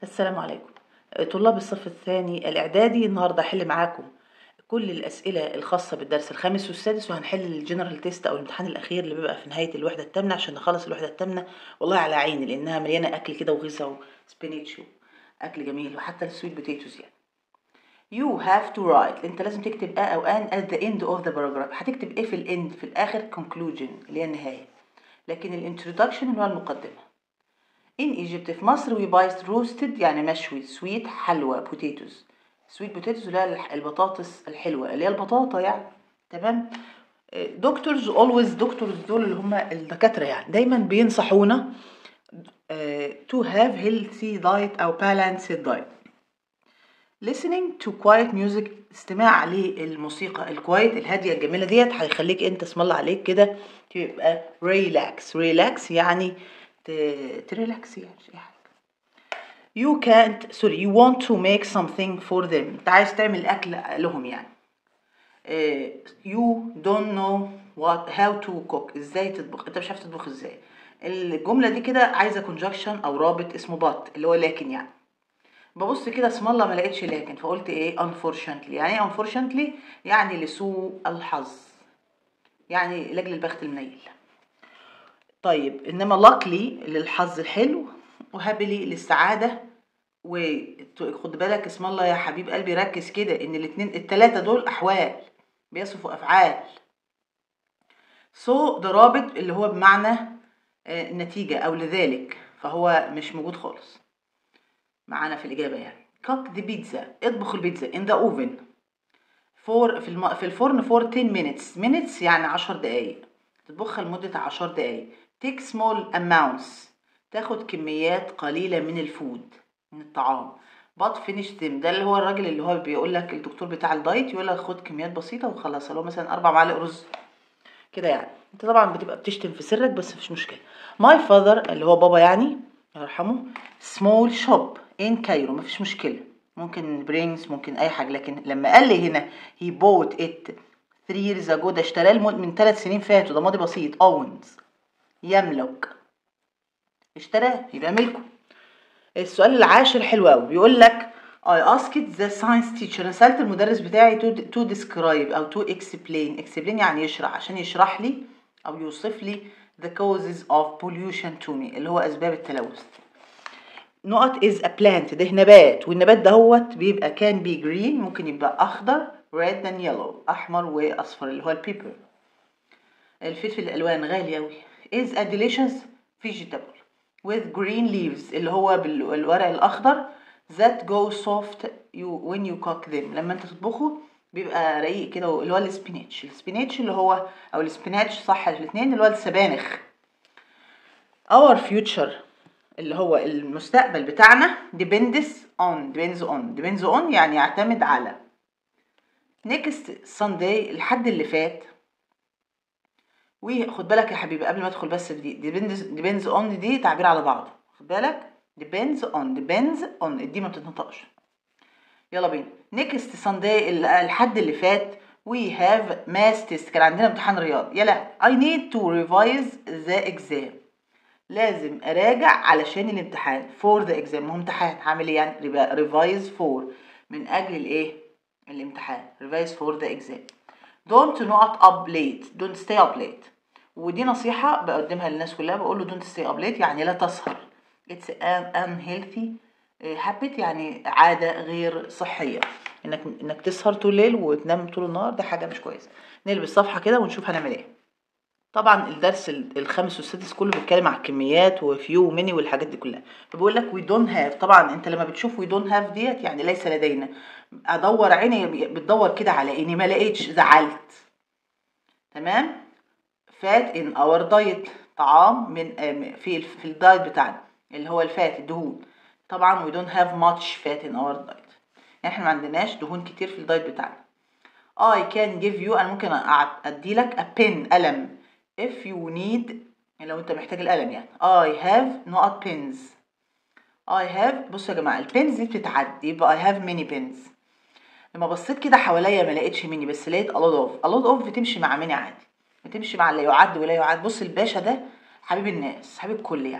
السلام عليكم طلاب الصف الثاني الإعدادي النهاردة هحل معاكم كل الأسئلة الخاصة بالدرس الخامس والسادس وهنحل الجنرال تيست أو الامتحان الأخير اللي بيبقى في نهاية الوحدة الثامنة عشان نخلص الوحدة الثامنة والله على عيني لأنها مليانة أكل كده وغذاء وسبينيتش أكل جميل وحتى السويت بوتيتوز يعني You have to write انت لازم تكتب ا او ان at the end of the paragraph هتكتب ايه في الاند في الاخر conclusion اللي هي النهايه لكن الانترودكشن اللي هو المقدمه In Egypt في مصر we buy roasted يعني مشوي sweet حلوى potatoes sweet potatoes اللي هي البطاطس الحلوة اللي هي البطاطا يعني تمام دكتورز always دكتورز دول اللي هم الدكاترة يعني دايما بينصحونا to have healthy diet أو balanced diet listening to quiet music استماع للموسيقى الكوايت الهادية الجميلة ديت هيخليك انت اسم الله عليك كده تبقى ريلاكس ريلاكس يعني تريلاكس يعني اي حاجة you can't sorry you want to make something for them انت عايز تعمل اكل لهم يعني uh, you don't know what how to cook ازاي تطبخ انت مش عارف تطبخ ازاي الجملة دي كده عايزة conjunction او رابط اسمه but اللي هو لكن يعني ببص كده اسم الله ما لقيتش لكن فقلت ايه unfortunately يعني ايه unfortunately يعني لسوء الحظ يعني لاجل البخت المنيل طيب انما luckily للحظ الحلو وهابلي للسعادة وخد بالك اسم الله يا حبيب قلبي ركز كده ان الاتنين التلاتة دول احوال بيصفوا افعال سو so, ده رابط اللي هو بمعنى النتيجة او لذلك فهو مش موجود خالص معانا في الإجابة يعني cook the pizza اطبخ البيتزا in the oven for في, الم... في الفرن for 10 minutes minutes يعني 10 دقايق تطبخها لمدة 10 دقايق take small amounts تاخد كميات قليلة من الفود من الطعام but finish them ده اللي هو الراجل اللي هو بيقول لك الدكتور بتاع الدايت يقول لك خد كميات بسيطة وخلاص اللي هو مثلا أربع معالق رز كده يعني انت طبعا بتبقى بتشتم في سرك بس مفيش مشكلة my father اللي هو بابا يعني الله يرحمه small shop in كايرو مفيش مشكلة ممكن برينجز ممكن أي حاجة لكن لما قال لي هنا he bought it 3 years ago ده اشتراه من ثلاث سنين فاتوا ده ماضي بسيط owns يملك اشتراه يبقى ملكه السؤال العاشر حلو قوي بيقول لك I asked the science teacher أنا سألت المدرس بتاعي to, to describe أو to explain explain يعني يشرح عشان يشرح لي أو يوصف لي the causes of pollution to me اللي هو أسباب التلوث نقط is a plant ده نبات والنبات دهوت بيبقى كان بي green ممكن يبقى أخضر red and yellow أحمر وأصفر اللي هو البيبر الفلفل الألوان غالي أوي is a delicious vegetable with green leaves اللي هو بالورق الأخضر that go soft you when you cook them لما انت تطبخه بيبقى رقيق كده اللي هو السبيناتش السبيناتش اللي هو او السبيناتش صح الاثنين اللي هو السبانخ our future اللي هو المستقبل بتاعنا depends on depends on depends on يعني يعتمد على next Sunday الحد اللي فات وخد بالك يا حبيبي قبل ما ادخل بس في دي depends depends on دي تعبير على بعض خد بالك depends on depends on دي ما بتتنطقش يلا بينا next Sunday الحد اللي فات we have math test كان عندنا امتحان رياض يلا I need to revise the exam لازم اراجع علشان الامتحان for the exam ما هو امتحان هعمل ايه يعني revise for من اجل الايه الامتحان revise for the exam don't not up late don't stay up late ودي نصيحة بقدمها للناس كلها بقول له don't stay up late يعني لا تسهر it's an unhealthy habit يعني عادة غير صحية انك انك تسهر طول الليل وتنام طول النهار ده حاجة مش كويسة نلبس صفحة كده ونشوف هنعمل ايه طبعا الدرس الخامس والسادس كله بيتكلم على الكميات وفيو وميني والحاجات دي كلها فبيقول لك وي دونت هاف طبعا انت لما بتشوف وي دونت هاف ديت يعني ليس لدينا ادور عيني بتدور كده على اني ما لقيتش زعلت تمام فات ان اور دايت طعام من في في الدايت بتاعنا اللي هو الفات الدهون طبعا وي دونت هاف ماتش فات ان اور دايت يعني احنا ما عندناش دهون كتير في الدايت بتاعنا I can give you انا ممكن ادي لك a pen قلم if you need لو انت محتاج القلم يعني I have not pens I have بصوا يا جماعة البنز دي بتتعدي يبقى I have many pens لما بصيت كده حواليا ما لقيتش ميني بس لقيت a lot of a lot of بتمشي مع ميني عادي بتمشي مع لا يعد ولا يعد بص الباشا ده حبيب الناس حبيب كل يعني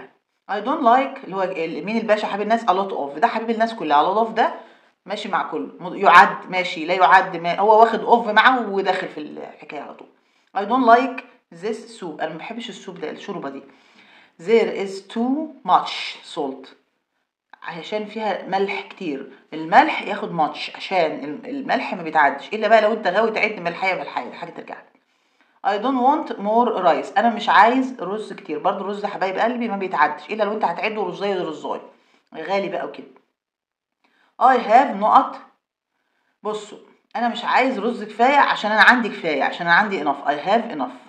I don't like اللي هو ال- مين الباشا حبيب الناس a lot of ده حبيب الناس كلها a lot of ده ماشي مع كله م- يعد ماشي لا يعد ما هو واخد اوف معاه وداخل في الحكايه على طول I don't like this soup انا ما بحبش السوب ده الشوربه دي there is too much salt عشان فيها ملح كتير الملح ياخد ماتش عشان الم- الملح ما بيتعدش الا بقى لو انت غاوي تعد ملحيه ملحيه دي حاجه ترجع لك I don't want more rice انا مش عايز رز كتير برضو الرز ده حبايب قلبي ما بيتعدش الا لو انت هتعده رزايه رزايه غالي بقى وكده I have نقط بصوا انا مش عايز رز كفايه عشان انا عندي كفايه عشان انا عندي enough I have enough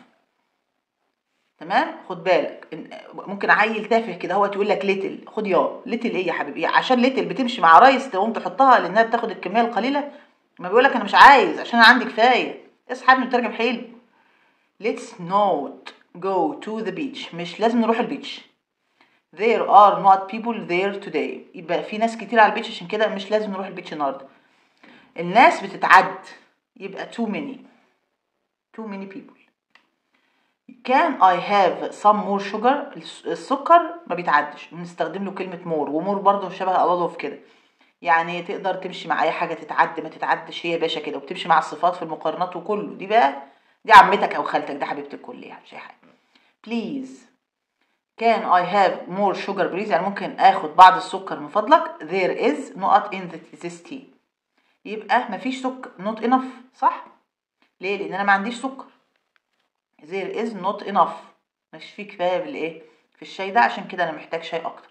تمام خد بالك إن- ممكن عيل تافه كده هو تقول لك ليتل خد يا ليتل ايه يا حبيبي عشان ليتل بتمشي مع رايس تقوم تحطها لانها بتاخد الكميه القليله ما بيقول لك انا مش عايز عشان انا عندي كفايه اصحى يا ابني ترجم حلو let's not go to the beach مش لازم نروح البيتش there are not people there today يبقى في ناس كتير على البيتش عشان كده مش لازم نروح البيتش النهارده الناس بتتعد يبقى too many too many people can I have some more sugar الس- السكر ما بيتعدش بنستخدم له كلمة more ومور برضه شبه الله في كده يعني تقدر تمشي مع اي حاجة تتعد ما تتعدش هي يا باشا كده وبتمشي مع الصفات في المقارنات وكله دي بقى دي عمتك او خالتك دي حبيبة الكل يعني مش اي حاجة please can I have more sugar please يعني ممكن اخد بعض السكر من فضلك there is نقط in the- this tea يبقى مفيش سكر not enough صح ليه لان انا ما عنديش سكر there is not enough مش في كفايه بالايه في الشاي ده عشان كده انا محتاج شاي اكتر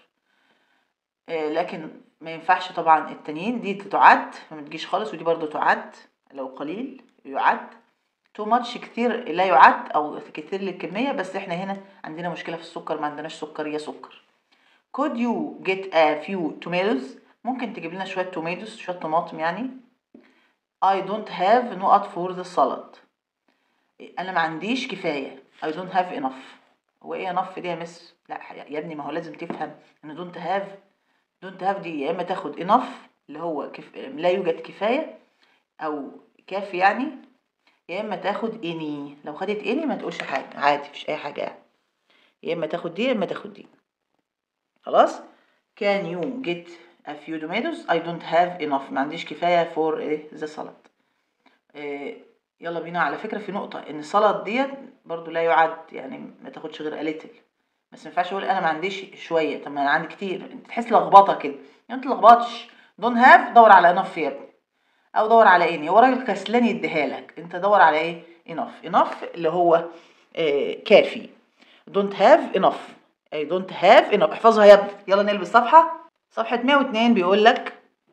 آه، لكن ما ينفعش طبعا التانيين دي تعد ما تجيش خالص ودي برضو تعد لو قليل يعد تو ماتش كتير لا يعد او كتير للكميه بس احنا هنا عندنا مشكله في السكر ما عندناش سكر يا سكر could you get a few tomatoes ممكن تجيب لنا شويه توماتوس شويه طماطم يعني I don't have نقط for the salad انا ما عنديش كفايه I don't have enough هو ايه enough دي يا مس لا يا ابني ما هو لازم تفهم ان don't have don't have دي يا اما تاخد enough اللي هو كف... لا يوجد كفايه او كافي يعني يا اما تاخد any لو خدت any ما تقولش حاجه عادي مفيش اي حاجه يعني يا اما تاخد دي يا اما تاخد دي خلاص can you get a few tomatoes I don't have enough ما عنديش كفايه for إيه the salad إيه يلا بينا على فكره في نقطه ان السلطه ديت برضو لا يعد يعني ما تاخدش غير قليل بس ما ينفعش اقول انا ما عنديش شويه طب ما انا عندي كتير انت تحس لخبطه كده يعني انت لخبطش دون هاف دور على انف يا ابني او دور على اني هو راجل كسلان يديها لك انت دور على ايه انف انف اللي هو آه كافي دونت هاف انف اي دونت هاف انف احفظها يا ابني يلا نلبس صفحه صفحه 102 بيقول لك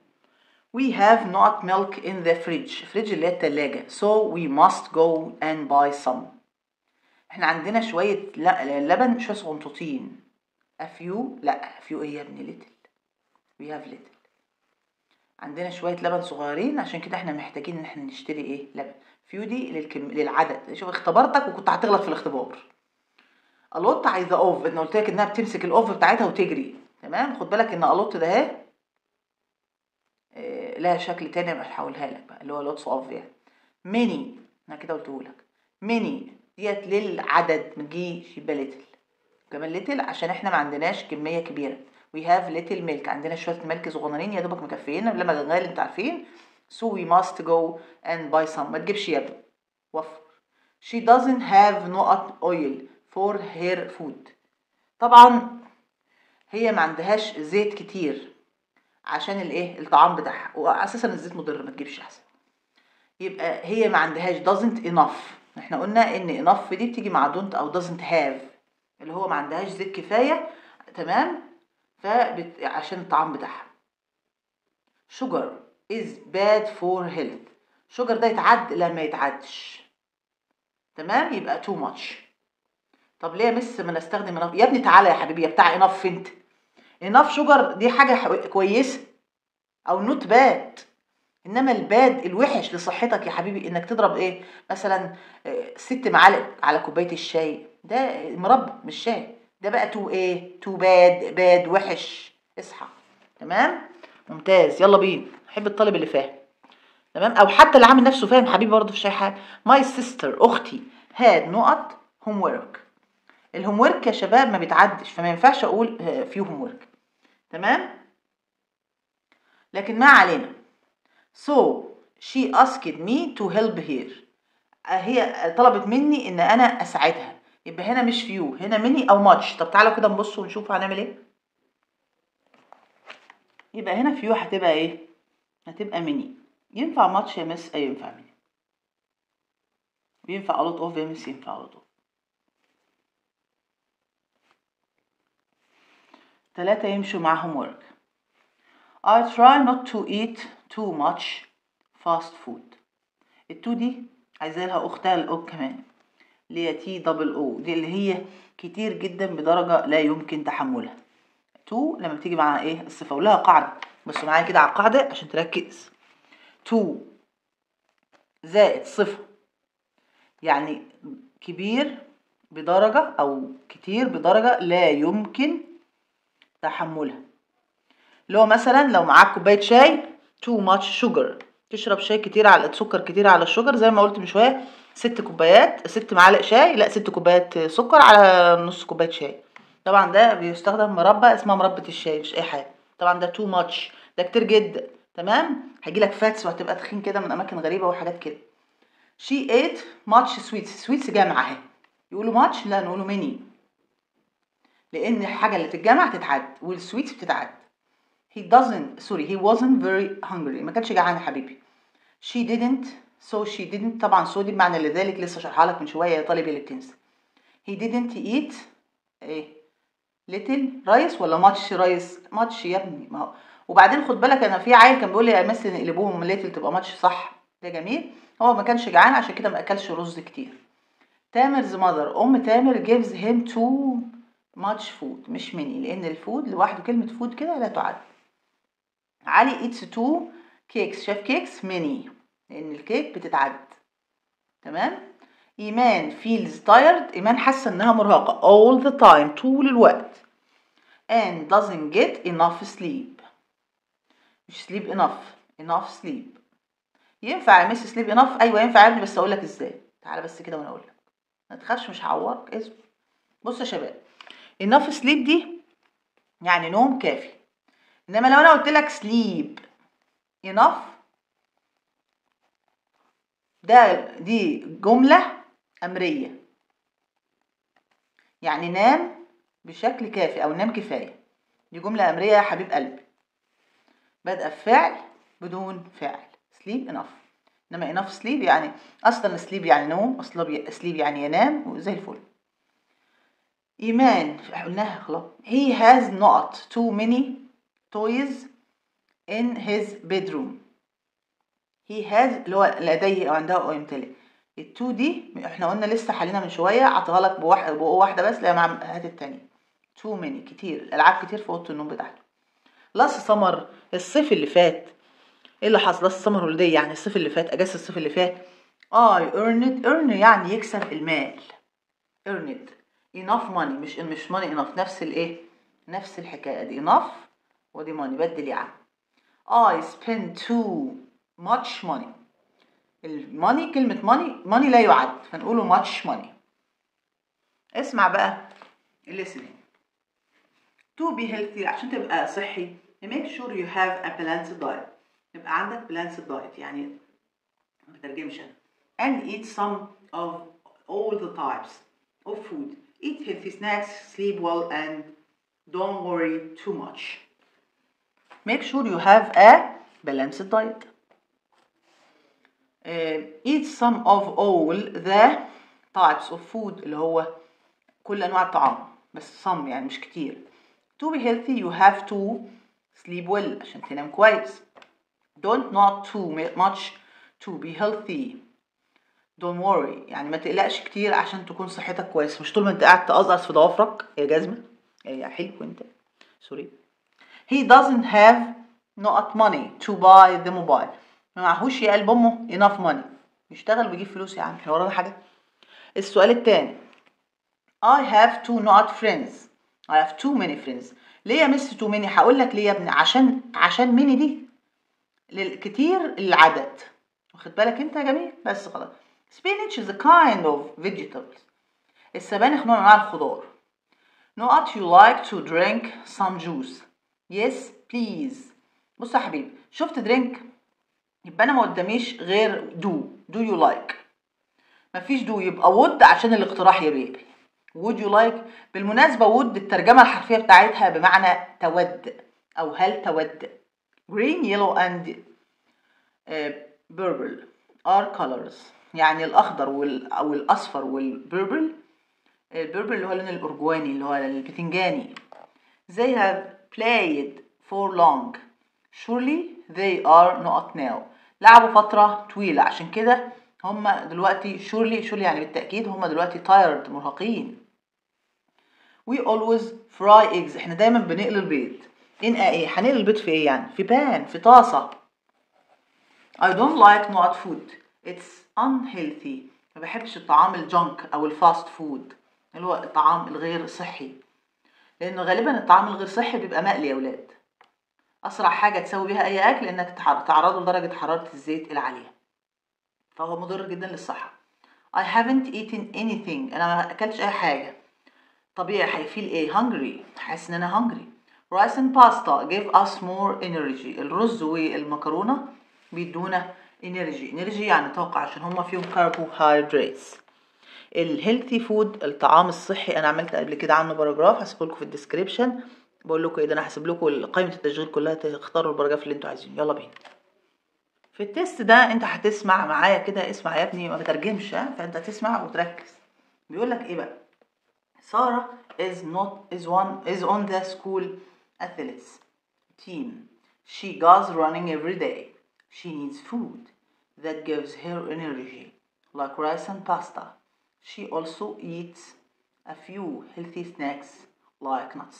We have not milk in the fridge fridge اللي هي التلاجة so we must go and buy some احنا عندنا شوية ل- لبن شوية صغنطوطين a few لا a few ايه يا ابني little we have little عندنا شوية لبن صغيرين عشان كده احنا محتاجين ان احنا نشتري ايه لبن few دي للكم... للعدد شوف اختبرتك وكنت هتغلط في الاختبار الوت عايزة اوف انا قلت لك انها بتمسك الاوف بتاعتها وتجري تمام خد بالك ان الوت ده اهي آه، لها شكل تاني مش هقولها لك بقى اللي هو لوتس اوف يعني ميني انا كده قلته لك ميني ديت للعدد ما تجيش يبقى ليتل كمان ليتل عشان احنا ما عندناش كميه كبيره وي هاف ليتل ميلك عندنا شويه ملك صغننين يا دوبك مكفيين لما غالي انت عارفين so we must go and buy some ما تجيبش يا ابني وفر she doesn't have نقط oil for her food طبعا هي ما عندهاش زيت كتير عشان الايه الطعام بتاعها واساسا الزيت مضر ما تجيبش احسن يبقى هي ما عندهاش doesn't enough احنا قلنا ان enough دي بتيجي مع don't او doesn't have اللي هو ما عندهاش زيت كفايه تمام فبت... عشان الطعام بتاعها sugar is bad for health sugar ده يتعد لا ما يتعدش تمام يبقى too much طب ليه يا مس ما نستخدم enough يا ابني تعالى يا حبيبي يا بتاع enough انت enough sugar دي حاجه حو- كويسه او نوت باد انما الباد الوحش لصحتك يا حبيبي انك تضرب ايه مثلا آه، ست معالق على كوبايه الشاي ده مربى مش شاي ده بقى تو ايه تو باد باد وحش اصحى تمام ممتاز يلا بينا احب الطالب اللي فاهم تمام او حتى اللي عامل نفسه فاهم حبيبي برضه في شاي حاجه ماي سيستر اختي هاد نقط هوم ورك الهوم ورك يا شباب ما بيتعدش فما ينفعش اقول فيو هوم ورك تمام لكن ما علينا so she asked me to help here هي طلبت مني ان انا اساعدها يبقى هنا مش فيو هنا مني او ماتش طب تعالوا كده نبص ونشوف هنعمل ايه يبقى هنا فيو هتبقى ايه هتبقى مني ينفع ماتش يا مس ايوه ينفع مني وينفع a lot of يا مس ينفع a lot of تلاتة يمشوا مع homework I try not to eat too much fast food التو دي عايزة لها أختها الأو كمان اللي هي تي دبل أو دي اللي هي كتير جدا بدرجة لا يمكن تحملها تو لما بتيجي مع ايه الصفة ولها قاعدة بصوا معايا كده على القاعدة عشان تركز تو زائد صفة يعني كبير بدرجة أو كتير بدرجة لا يمكن تحملها اللي هو مثلا لو معاك كوباية شاي too much sugar تشرب شاي كتير على سكر كتير على الشجر زي ما قلت من شوية ست كوبايات ست معالق شاي لا ست كوبايات سكر على نص كوباية شاي طبعا ده بيستخدم مربى اسمها مربى الشاي مش اي حاجة طبعا ده too much ده كتير جدا تمام هيجيلك فاتس وهتبقى تخين كده من اماكن غريبة وحاجات كده she ate much sweets sweets جامعة اهي يقولوا much لا نقولوا many لان الحاجة اللي تتجمع تتعد والسويتس بتتعد he doesn't sorry he wasn't very hungry ما كانش جعان يا حبيبي she didn't so she didn't طبعا so دي بمعنى لذلك لسه شرحها لك من شويه يا طالب اللي بتنسى he didn't eat ايه little rice ولا much rice much يا ابني ما هو وبعدين خد بالك انا في عيل كان بيقول لي يا مس نقلبوهم little تبقى much صح ده جميل هو ما كانش جعان عشان كده ما اكلش رز كتير تامر's mother ام تامر gives him too much food مش مني لان الفود لوحده كلمه فود كده لا تعد علي ايتس تو كيكس شاف كيكس ميني لان الكيك بتتعد تمام ايمان فيلز تايرد ايمان حاسه انها مرهقه all the time طول الوقت and doesn't get enough sleep مش sleep enough enough sleep ينفع يا مس sleep enough ايوه ينفع يا ابني بس اقول لك ازاي تعالى بس كده وانا اقول لك ما تخافش مش هعورك اسمع بص يا شباب enough sleep دي يعني نوم كافي انما لو انا قلت لك sleep enough ده دي جملة أمرية يعني نام بشكل كافي أو نام كفاية دي جملة أمرية يا حبيب قلبي بادئة بفعل بدون فعل sleep enough إنما enough sleep يعني أصلا sleep يعني نوم أصلا sleep يعني ينام وزي الفل إيمان قلناها خلاص he has not too many toys in his bedroom he has اللي هو لديه او عنده او يمتلك التو دي احنا قلنا لسه حلينا من شويه عطاها لك بواحد واحده بس لا مع هات التانية تو ماني كتير الالعاب كتير في اوضه النوم بتاعته لاست سمر الصيف اللي فات ايه اللي حصل لاست سمر هوليداي يعني الصيف اللي فات اجازه الصيف اللي فات اي earned earn يعني يكسب المال earned enough money مش مش money enough نفس الايه نفس الحكايه دي enough ودي money بدل يعني I spend too much money الماني كلمة money money لا يعد فنقوله much money اسمع بقى listening to be healthy عشان تبقى صحي make sure you have a balanced diet يبقى عندك balanced diet يعني ما بترجمش أنا and eat some of all the types of food eat healthy snacks sleep well and don't worry too much make sure you have a balanced diet uh, eat some of all the types of food اللي هو كل انواع الطعام بس some يعني مش كتير to be healthy you have to sleep well عشان تنام كويس don't not too much to be healthy don't worry يعني ما تقلقش كتير عشان تكون صحتك كويس مش طول ما انت قاعد تقزقز في ضوافرك يا جزمة يا حلو انت سوري he doesn't have not money to buy the mobile ما معهوش يا قلب امه enough money يشتغل ويجيب فلوس يا عم احنا ورانا حاجه السؤال التاني I have two not friends I have too many friends ليه يا مس too many هقول لك ليه يا ابني عشان عشان many دي للكتير العدد واخد بالك انت يا جميل بس خلاص spinach is a kind of vegetables السبانخ نوع من انواع الخضار نقط you like to drink some juice yes please بص يا حبيبي شفت drink يبقى انا ما قداميش غير do do you like مفيش do يبقى would عشان الاقتراح يا بيبي would you like بالمناسبة would الترجمة الحرفية بتاعتها بمعنى تود أو هل تود green yellow and uh, purple are colors يعني الأخضر وال أو الأصفر والبيربل البيربل اللي هو اللون الأرجواني اللي هو البتنجاني they have played for long surely they are not now لعبوا فترة طويلة عشان كده هم دلوقتي surely surely يعني بالتأكيد هم دلوقتي tired مرهقين we always fry eggs احنا دايما بنقلي البيض ان ايه هنقلي البيض في ايه يعني في بان في طاسة I don't like not food it's unhealthy ما بحبش الطعام الجنك او الفاست فود اللي هو الطعام الغير صحي لانه غالبا الطعام الغير صحي بيبقى مقلي يا ولاد اسرع حاجه تسوي بيها اي اكل انك تعرضه لدرجه حراره الزيت العاليه فهو مضر جدا للصحه I haven't eaten anything انا ما اكلتش اي حاجه طبيعي هيفيل ايه hungry حاسس ان انا hungry rice and pasta give us more energy الرز والمكرونه بيدونا energy energy يعني طاقه عشان هما فيهم carbohydrates الهيلثي فود الطعام الصحي انا عملت قبل كده عنه باراجراف هسيبه لكم في الديسكريبشن بقول لكم ايه ده انا هسيب لكم قائمه التشغيل كلها تختاروا الباراجراف اللي انتوا عايزينه يلا بينا في التيست ده انت هتسمع معايا كده اسمع يا ابني ما بترجمش ها فانت تسمع وتركز بيقول لك ايه بقى ساره is not is one is on the school athletes team she goes running every day she needs food that gives her energy like rice and pasta she also eats a few healthy snacks like nuts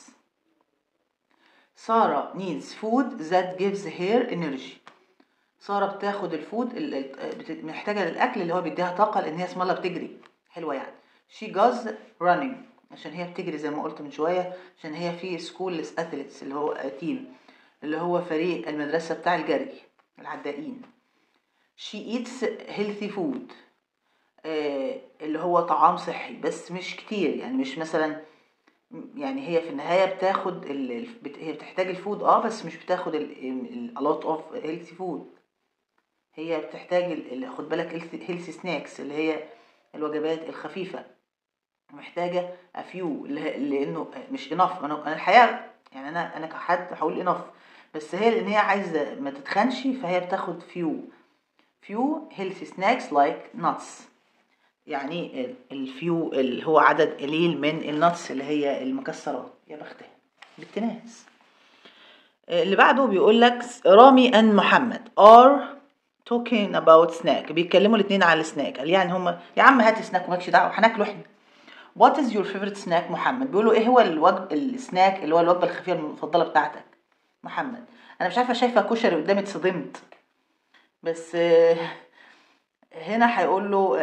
سارة needs food that gives her energy سارة بتاخد الفود محتاجة للأكل اللي هو بيديها طاقة لأن هي اسم الله بتجري حلوة يعني she goes running عشان هي بتجري زي ما قلت من شوية عشان هي في سكول اثليتس اللي هو تيم اللي هو فريق المدرسة بتاع الجري العدائين she eats healthy food آه اللي هو طعام صحي بس مش كتير يعني مش مثلا يعني هي في النهاية بتاخد ال... هي بتحتاج الفود اه بس مش بتاخد ال... a lot of healthy food هي بتحتاج ال... خد بالك healthy snacks اللي هي الوجبات الخفيفة محتاجة a few لأنه مش enough أنا الحقيقة يعني أنا أنا كحد هقول enough بس هي لأن هي عايزة ما تتخنش فهي بتاخد few few healthy snacks like nuts يعني الفيو اللي هو عدد قليل من النتس اللي هي المكسرات يا بختها بالتناس اللي بعده بيقول لك رامي ان محمد are talking about snack بيتكلموا الاثنين على السناك قال يعني هم يا عم هات سناك ومالكش دعوه هناكله احنا وات از يور فيفورت سناك محمد بيقولوا ايه هو الوجب السناك اللي هو الوجبه الخفيفه المفضله بتاعتك محمد انا مش عارفه شايفه كشري قدامي اتصدمت بس هنا هيقول له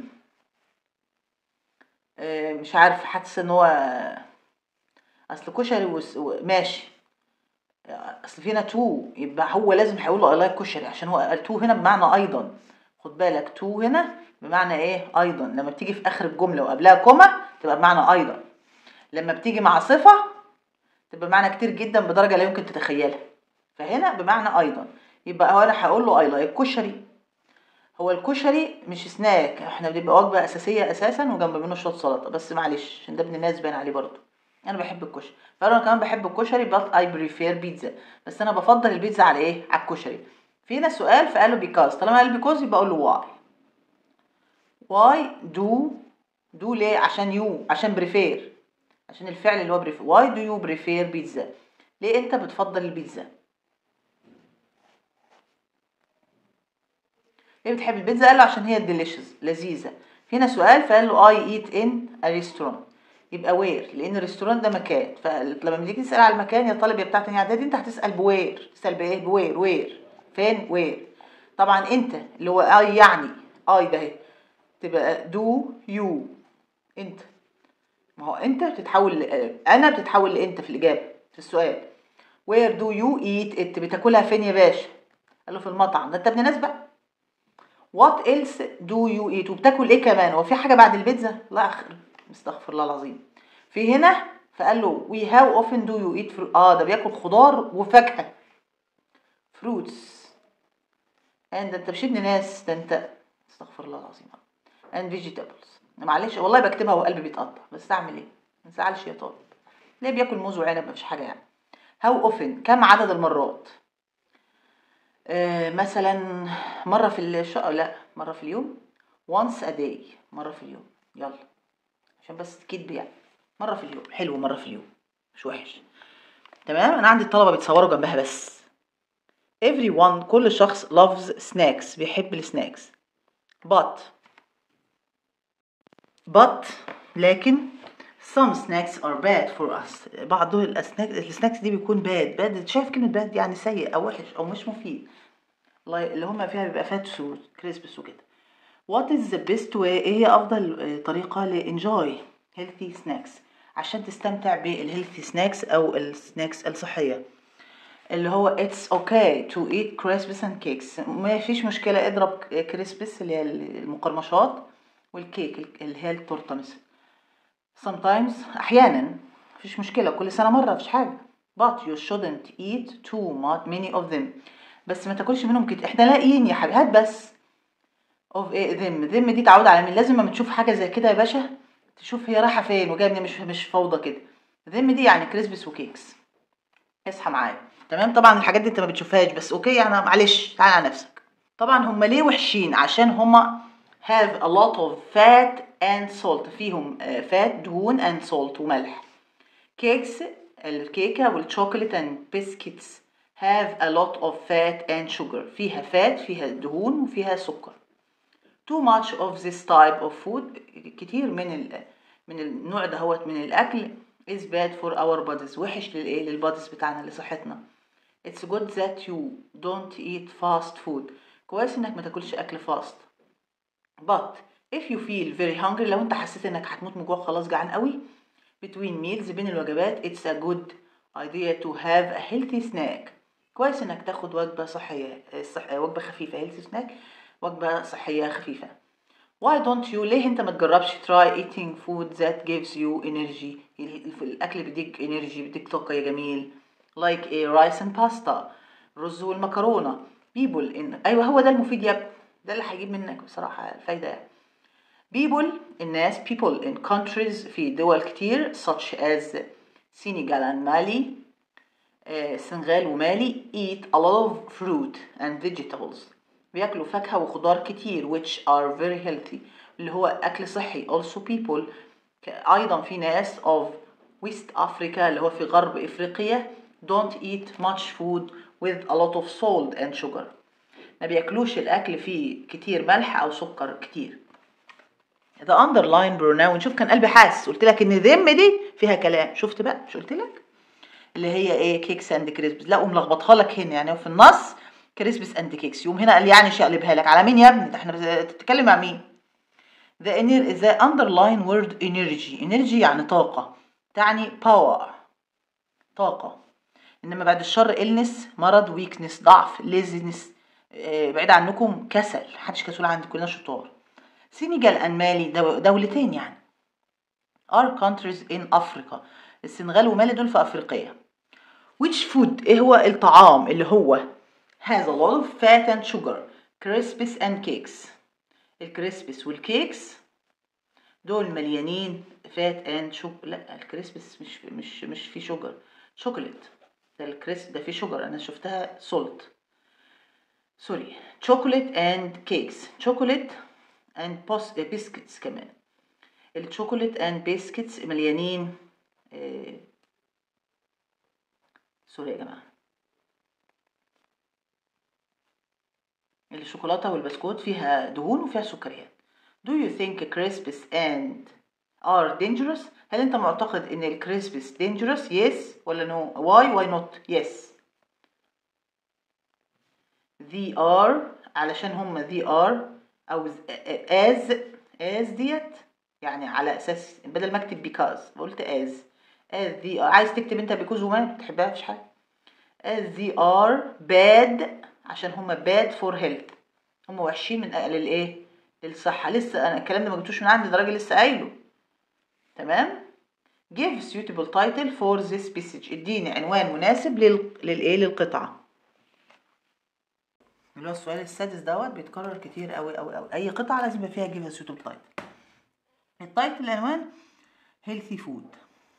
مش عارف حاسس ان هو اصل كشري ماشي اصل فينا تو يبقى هو لازم هيقول له اي كشري عشان هو تو هنا بمعنى ايضا خد بالك تو هنا بمعنى ايه ايضا لما بتيجي في اخر الجمله وقبلها كوما تبقى بمعنى ايضا لما بتيجي مع صفه تبقى بمعنى كتير جدا بدرجه لا يمكن تتخيلها فهنا بمعنى ايضا يبقى هو انا هقول له اي لايك كشري هو الكشري مش سناك احنا بنبقى وجبه اساسيه اساسا وجنب منه شويه سلطه بس معلش عشان ده ابن الناس باين عليه برضه انا بحب الكشري فانا كمان بحب الكشري بس اي بريفير بيتزا بس انا بفضل البيتزا على ايه على الكشري في هنا سؤال فقال له بيكاز طالما قال بيكوز يبقى اقول له واي واي دو دو ليه عشان يو عشان بريفير عشان الفعل اللي هو بريفير واي دو يو بريفير بيتزا ليه انت بتفضل البيتزا ليه بتحب البيتزا قال له عشان هي ديليشس لذيذه هنا سؤال فقال له اي ايت ان ا ريستورانت يبقى وير لان الريستورانت ده مكان فلما بتيجي تسال على المكان يا طالب يا بتاع تاني اعدادي انت هتسال بوير تسال بايه بوير وير فين وير طبعا انت اللي هو اي يعني اي ده اهي تبقى دو يو انت ما هو انت بتتحول انا بتتحول لانت في الاجابه في السؤال وير دو يو ايت انت بتاكلها فين يا باشا قال له في المطعم ده انت ابن ناس بقى وات ايلس دو يو ايت وبتاكل ايه كمان هو في حاجه بعد البيتزا لا استغفر الله العظيم في هنا فقال له we how often do you eat fruit اه ده بياكل خضار وفاكهه fruits and انت مش ابن ناس ده انت استغفر الله العظيم and vegetables معلش والله بكتبها وقلبي بيتقطع بس اعمل ايه ما تزعلش يا طالب ليه بياكل موز وعنب مفيش حاجه يعني how often كم عدد المرات آه مثلا مره في الشقه لا مره في اليوم once a day مره في اليوم يلا عشان بس كدب يعني مره في اليوم حلو مره في اليوم مش وحش تمام انا عندي الطلبه بيتصوروا جنبها بس everyone كل شخص loves snacks بيحب السناكس but but لكن some snacks are bad for us بعض السناكس السناكس دي بيكون باد باد شايف كلمة باد يعني سيء أو وحش أو مش مفيد والله اللي هما فيها بيبقى فاتس وكريسبس وكده what is the best way ايه هي أفضل طريقة ل enjoy healthy snacks عشان تستمتع بالهيلثي سناكس أو السناكس الصحية اللي هو it's okay to eat crisps and cakes ما فيش مشكلة اضرب كريسبس اللي هي المقرمشات والكيك اللي هي التورته مثلا sometimes احيانا مفيش مشكله كل سنه مره مفيش حاجه but you shouldn't eat too much many of them بس ما تاكلش منهم كتير احنا لاقيين يا حبيبي هات بس of ايه them them دي تعود على مين لازم لما تشوف حاجه زي كده يا باشا تشوف هي رايحه فين وجايه منين مش مش فوضى كده them دي يعني كريسبس وكيكس اصحى معايا تمام طبعا الحاجات دي انت ما بتشوفهاش بس اوكي يعني معلش تعالى على نفسك طبعا هم ليه وحشين عشان هم have a lot of fat and salt فيهم فات دهون and salt وملح كيكس الكيكة والشوكولات and biscuits have a lot of fat and sugar فيها فات فيها دهون وفيها سكر too much of this type of food كتير من ال من النوع دهوت من الأكل is bad for our bodies وحش للإيه للباديز بتاعنا لصحتنا it's good that you don't eat fast food كويس إنك ما تاكلش أكل فاست but if you feel very hungry لو انت حسيت انك هتموت من جوع خلاص جعان قوي between meals بين الوجبات it's a good idea to have a healthy snack كويس انك تاخد وجبة صحية صح... وجبة خفيفة healthy snack وجبة صحية خفيفة why don't you ليه انت ما تجربش try eating food that gives you energy الاكل بيديك energy بيديك طاقة يا جميل like a rice and pasta الرز والمكرونة people in ايوه هو ده المفيد يا ابني ده اللي هيجيب منك بصراحة الفايدة يعني. people الناس people in countries في دول كتير such as Senegal and Mali السنغال ومالي eat a lot of fruit and vegetables بياكلوا فاكهة وخضار كتير which are very healthy اللي هو أكل صحي also people أيضا في ناس of West Africa اللي هو في غرب إفريقيا don't eat much food with a lot of salt and sugar ما بياكلوش الاكل فيه كتير ملح او سكر كتير the underline pronoun شوف كان قلبي حاسس قلت لك ان ذم دي فيها كلام شفت بقى مش قلت لك اللي هي ايه كيكس اند كريسبس لا وملخبطها لك هنا يعني في النص كريسبس اند كيكس يوم هنا قال لي يعني شقلبها لك على مين يا ابني احنا بتتكلم مع مين the, the underline word energy energy يعني طاقة تعني power طاقة انما بعد الشر illness مرض weakness ضعف laziness بعيد عنكم كسل محدش كسول عندي كلنا شطار سينيجال ان مالي دولتين يعني are countries in Africa السنغال ومالي دول في افريقيا which food ايه هو الطعام اللي هو has a lot of fat and sugar crisps and cakes الكريسبس والكيكس دول مليانين فات اند شوك لا الكريسبس مش مش مش فيه شوجر شوكولات ده الكريسب ده فيه شوجر انا شفتها سولت سوري chocolate and cakes chocolate and biscuits كمان الشوكولات and biscuits مليانين آه سوري يا جماعة الشوكولاتة والبسكوت فيها دهون وفيها سكريات Do you think crisps and are dangerous؟ هل أنت معتقد إن الكريسبس dangerous؟ Yes ولا no؟ Why؟ Why not؟ Yes they are علشان هم they are أو as as ديت يعني على أساس بدل ما أكتب because قلت as as they are عايز تكتب أنت because وما بتحبها مفيش حاجة as they are bad عشان هم bad for health هم وحشين من للإيه؟ للصحة لسه أنا الكلام ده ما جبتوش من عندي ده راجل لسه قايله تمام give suitable title for this passage اديني عنوان مناسب لل... للايه للقطعه اللي هو السؤال السادس دوت بيتكرر كتير قوي قوي قوي اي قطعه لازم يبقى فيها give a suitable title التايتل العنوان healthy food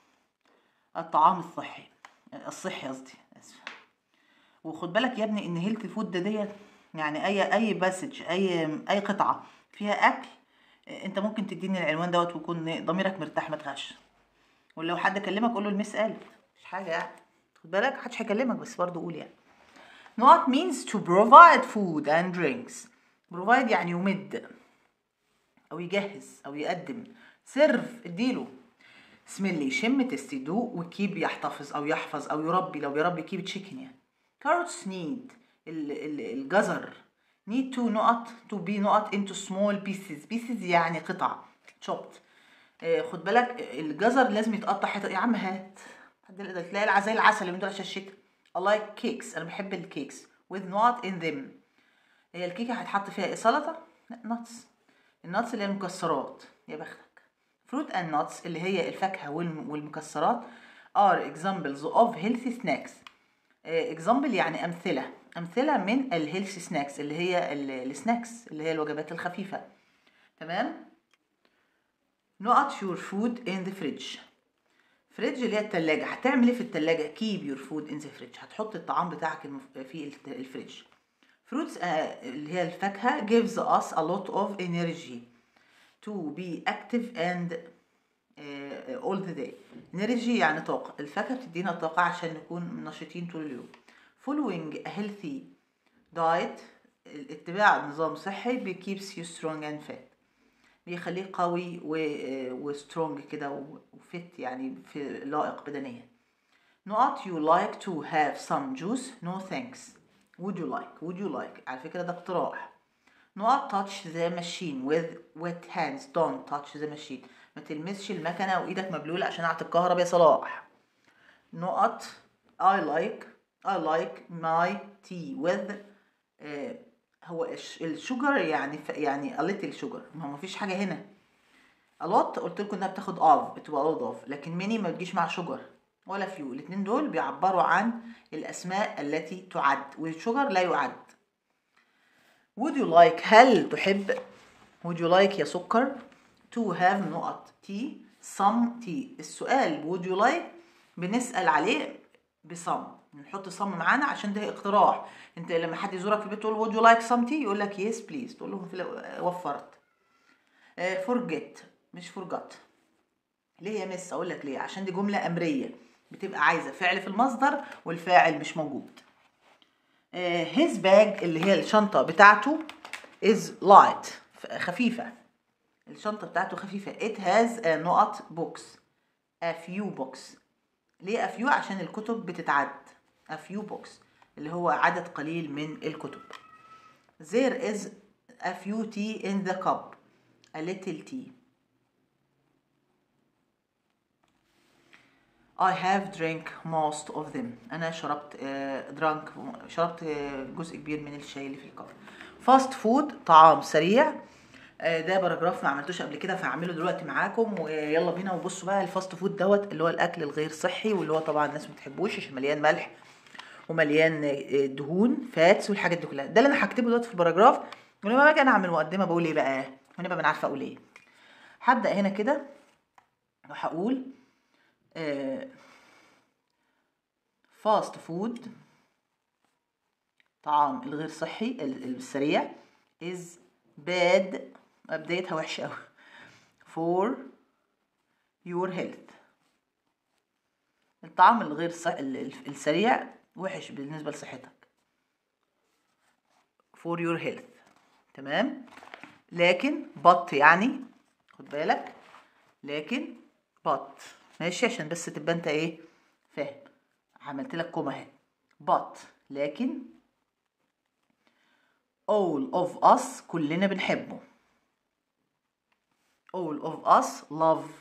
الطعام الصحي الصحي قصدي اسف وخد بالك يا ابني ان هيلثي فود ده ديت يعني اي اي باسج اي اي قطعه فيها اكل انت ممكن تديني العنوان دوت ويكون ضميرك مرتاح ما تغش ولو حد كلمك قول له المس قالت مش حاجه يعني خد بالك محدش هيكلمك بس برضه قول يعني What means to provide food and drinks provide يعني يمد او يجهز او يقدم سيرف اديله سميل يشم تست يدوق وكيب يحتفظ او يحفظ او يربي لو بيربي كيب تشيكن يعني carrots need ال- ال- الجزر need to نقط to be نقط into small pieces pieces يعني قطع chopped آه، خد بالك الجزر لازم يتقطع حتت يا عم هات حد يقدر تلاقي الع- زي العسل اللي من دول عشان الشتا I like cakes انا بحب الكيكس with نقط in them هي الكيكه هيتحط فيها ايه سلطه لا نتس النتس اللي هي المكسرات يا بختك fruit and nuts اللي هي الفاكهه والم- والمكسرات are examples of healthy snacks اكزامبل يعني امثله امثله من الهيلثي سناكس اللي هي ال- السناكس اللي هي الوجبات الخفيفه تمام نقط يور فود ان ذا فريدج فريدج اللي هي التلاجة هتعمل ايه في التلاجة كيب يور فود ان ذا فريدج هتحط الطعام بتاعك المف- في الت- الفريدج fruits uh, اللي هي الفاكهة gives us a lot of energy to be active and uh, all the day energy يعني طاقة الفاكهة بتدينا طاقة عشان نكون نشيطين طول اليوم following a healthy diet اتباع نظام صحي بي keeps you strong and fit بيخليك قوي و وسترونج كده و- وفت يعني في لائق بدنيا نقط you like to have some juice no thanks would you like would you like على فكرة ده اقتراح نقط touch the machine with wet hands don't touch the machine ما تلمسش المكنة وإيدك مبلولة عشان أعطي الكهرباء يا صلاح نقط I like I like my tea with آه هو الش- الشجر يعني ف- يعني a little sugar ما هو مفيش حاجة هنا a lot قلت لكم انها بتاخد of بتبقى old of لكن ميني ما بتجيش مع شجر ولا فيو الاتنين دول بيعبروا عن الأسماء التي تعد والشجر لا يعد would you like هل تحب would you like يا سكر to have نقط tea some tea السؤال would you like بنسأل عليه بصم نحط صم معانا عشان ده اقتراح انت لما حد يزورك في البيت تقول would you like some tea يقول لك yes please تقول لهم في- وفرت آه، forget مش forgot ليه يا مس اقول لك ليه عشان دي جمله امريه بتبقى عايزه فعل في المصدر والفاعل مش موجود هيز باج اللي هي الشنطه بتاعته is light ف- خفيفه الشنطه بتاعته خفيفه it has a نقط books a few books ليه a few عشان الكتب بتتعد a few books اللي هو عدد قليل من الكتب there is a few tea in the cup a little tea I have drank most of them أنا شربت uh, drank شربت آه، جزء كبير من الشاي اللي في الكوب فاست فود طعام سريع آه، ده باراجراف ما عملتوش قبل كده فهعمله دلوقتي معاكم ويلا بينا وبصوا بقى الفاست فود دوت اللي هو الاكل الغير صحي واللي هو طبعا الناس ما بتحبوش عشان مليان ملح ومليان آه، دهون فاتس والحاجات دي كلها ده اللي انا هكتبه دلوقتي في الباراجراف ولما باجي انا اعمل مقدمه بقول ايه بقى ونبقى انا عارفه اقول ايه هبدا هنا كده وهقول فاست فود طعام الغير صحي ال- السريع is bad بدايتها وحشة أوي for your health الطعام الغير صح... ال- ال- السريع وحش بالنسبة لصحتك for your health تمام لكن but يعني خد بالك لكن but ماشي عشان بس تبقى انت ايه فاهم عملت لك كوما اهي but لكن all of us كلنا بنحبه all of us love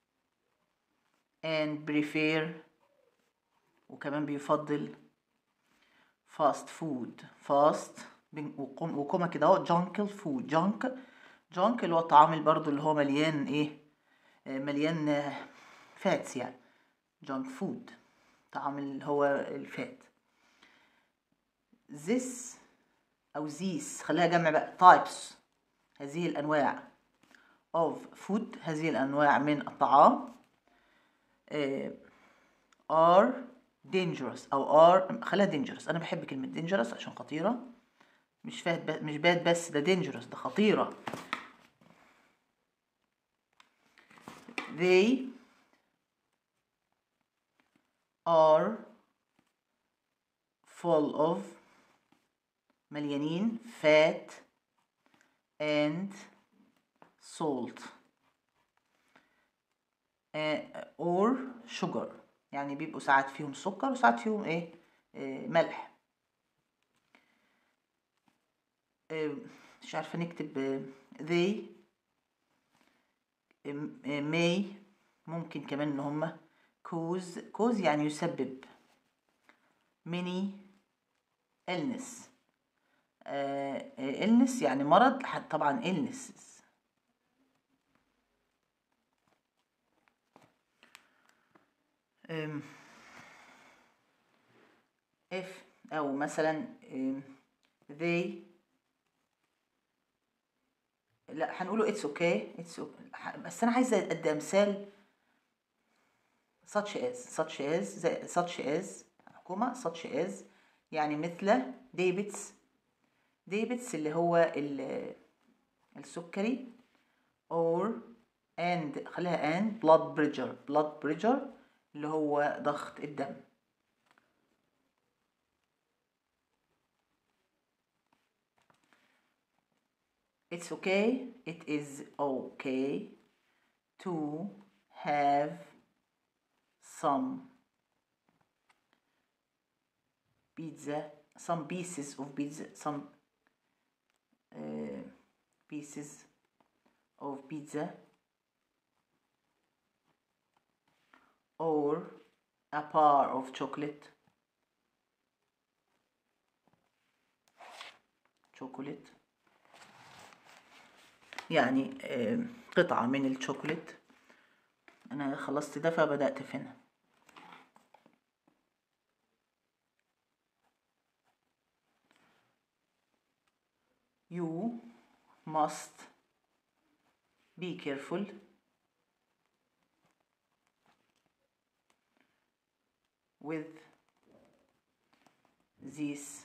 and prefer وكمان بيفضل fast food fast بن- وقم- وكما كده اهو جانكل فود جانك جانك اللي هو الطعام اللي برضه اللي هو مليان ايه آه، مليان فاتس يعني جانك فود طعام اللي هو الفات this أو these خليها جمع بقى types هذه الأنواع of food هذه الأنواع من الطعام آه، are dangerous أو are خليها dangerous أنا بحب كلمة dangerous عشان خطيرة مش فات ب... مش باد بس ده dangerous ده خطيرة they are full of مليانين fat and salt آه، or sugar يعني بيبقوا ساعات فيهم سكر وساعات فيهم ايه آه، ملح آه، مش عارفة نكتب آه، they آم، آه، may ممكن كمان ان هما cause cause يعني يسبب many illness آه، آه، illness يعني مرض ح- طبعا illnesses أم، if أو مثلا أم، they لا هنقوله it's okay it's okay ح- بس أنا عايزة أدي أمثال such as such as زي such as حكومة such as يعني مثل ديبتس ديبتس اللي هو ال- السكري or and خليها and blood pressure blood pressure اللي هو ضغط الدم It's okay it is okay to have some pizza some pieces of pizza some uh, pieces of pizza or a bar of chocolate chocolate يعني آه، قطعة من الشوكولات أنا خلصت ده فبدأت في هنا You must be careful with these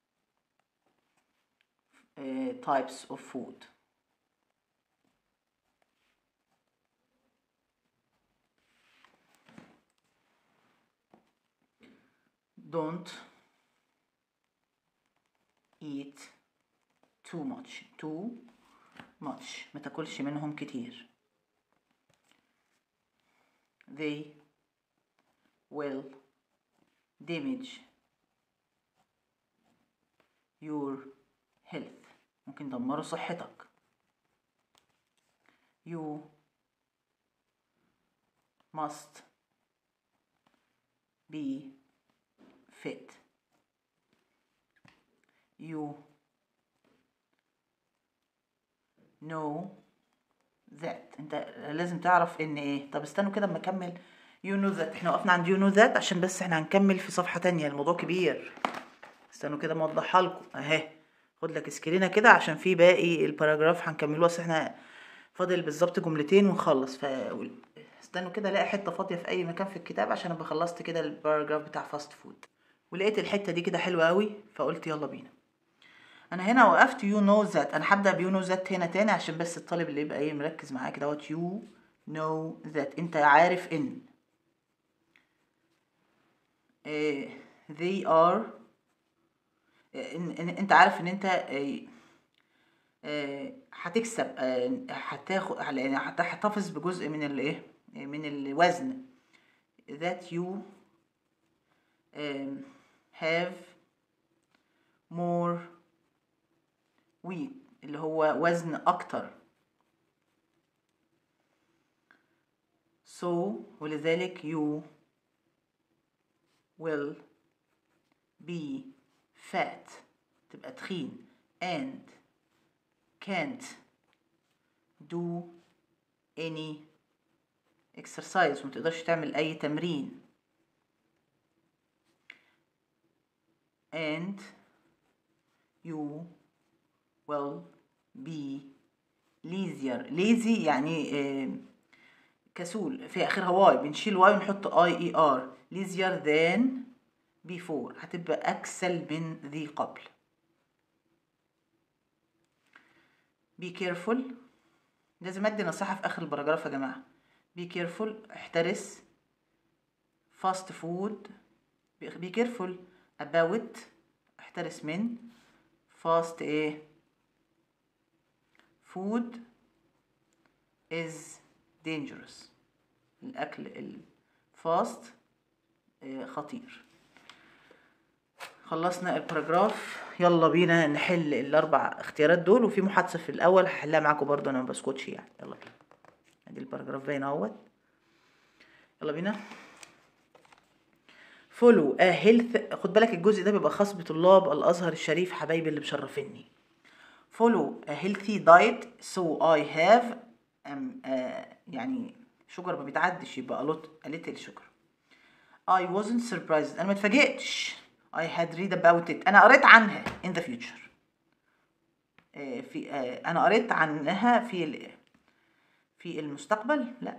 uh, types of food. Don't eat too much too much ما تاكلش منهم كتير they will damage your health ممكن يدمروا صحتك you must be fit you know that انت لازم تعرف ان ايه طب استنوا كده اما اكمل you know that احنا وقفنا عند you know that عشان بس احنا هنكمل في صفحة تانية الموضوع كبير استنوا كده موضحها لكم اهي خد لك سكرينة كده عشان في باقي الباراجراف هنكمله اصل احنا فاضل بالظبط جملتين ونخلص ف استنوا كده الاقي حتة فاضية في اي مكان في الكتاب عشان ابقى خلصت كده الباراجراف بتاع فاست فود ولقيت الحتة دي كده حلوة قوي فقلت يلا بينا انا هنا وقفت يو نو ذات انا هبدا بيو نو ذات هنا تاني عشان بس الطالب اللي يبقى ايه مركز معايا كده دوت يو نو ذات انت عارف ان إيه they are إيه إن إن انت عارف ان انت إيه إيه هتكسب آه، هتاخد يعني هت- هتحتفظ بجزء من الايه من الوزن that you um, have more weight اللي هو وزن أكتر so ولذلك you will be fat تبقى تخين and can't do any exercise وما تقدرش تعمل اي تمرين and you will be lazier lazy يعني آه، كسول في اخرها واي بنشيل واي ونحط اي اي ار lazier than before هتبقى اكسل من ذي قبل be careful لازم ادي نصيحة في اخر البراجراف يا جماعة be careful احترس fast food be careful about احترس من fast ايه food is dangerous الاكل الفاست خطير خلصنا الباراجراف يلا بينا نحل الاربع اختيارات دول وفي محادثه في الاول هحلها معاكم برضه انا ما بسكتش يعني يلا بينا ادي الباراجراف باين اهوت يلا بينا فولو ا هيلث خد بالك الجزء ده بيبقى خاص بطلاب الازهر الشريف حبايبي اللي مشرفيني فولو ا هيلثي دايت سو اي هاف يعني شجر ما بيتعدش يبقى a lot a little sugar I wasn't surprised انا ما اتفاجئتش I had read about it انا قريت عنها in the future آه، في آه، انا قريت عنها في ال- في المستقبل لا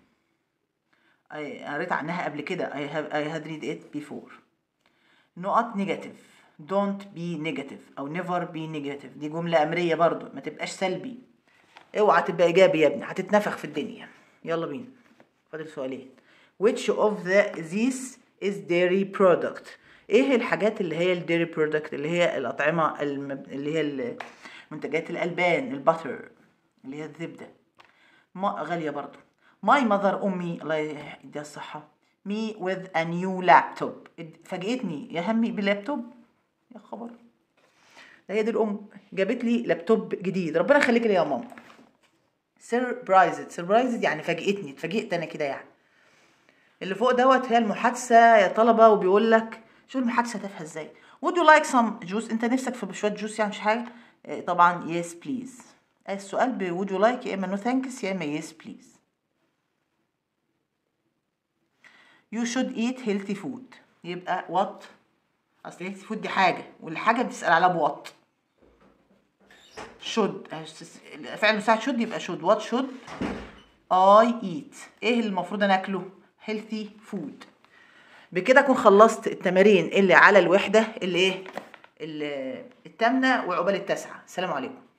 I- قريت عنها قبل كده I have I had read it before نقط نيجاتيف don't be negative او never be negative دي جملة أمرية برضو ما تبقاش سلبي اوعى تبقى إيجابي يا ابني هتتنفخ في الدنيا يلا بينا فاضل سؤالين which of the these is dairy product ايه الحاجات اللي هي الديري برودكت اللي هي الأطعمة الم... اللي هي منتجات الألبان الباتر اللي هي الزبدة ما غالية برضو ماي مذر أمي الله يديها الصحة مي with a new laptop فاجئتني يا همي بلابتوب يا خبر ده هي دي الأم جابت لي لابتوب جديد ربنا يخليك لي يا ماما سربرايزد سربرايزد يعني فاجئتني اتفاجئت أنا كده يعني اللي فوق دوت هي المحادثة يا طلبة وبيقول لك شو المحادثة تافهة ازاي would you like some juice انت نفسك في شوية جوس يعني مش حاجة آه، طبعا yes please السؤال ب would you like يا اما no thanks يا اما yes please you should eat healthy food يبقى what اصل healthy food دي حاجة والحاجة بتسأل عليها بوات should فعل مساعد should يبقى should what should I eat ايه اللي المفروض انا اكله healthy food بكده اكون خلصت التمارين اللي على الوحدة اللي ايه اللي التامنة وعقبال التاسعة السلام عليكم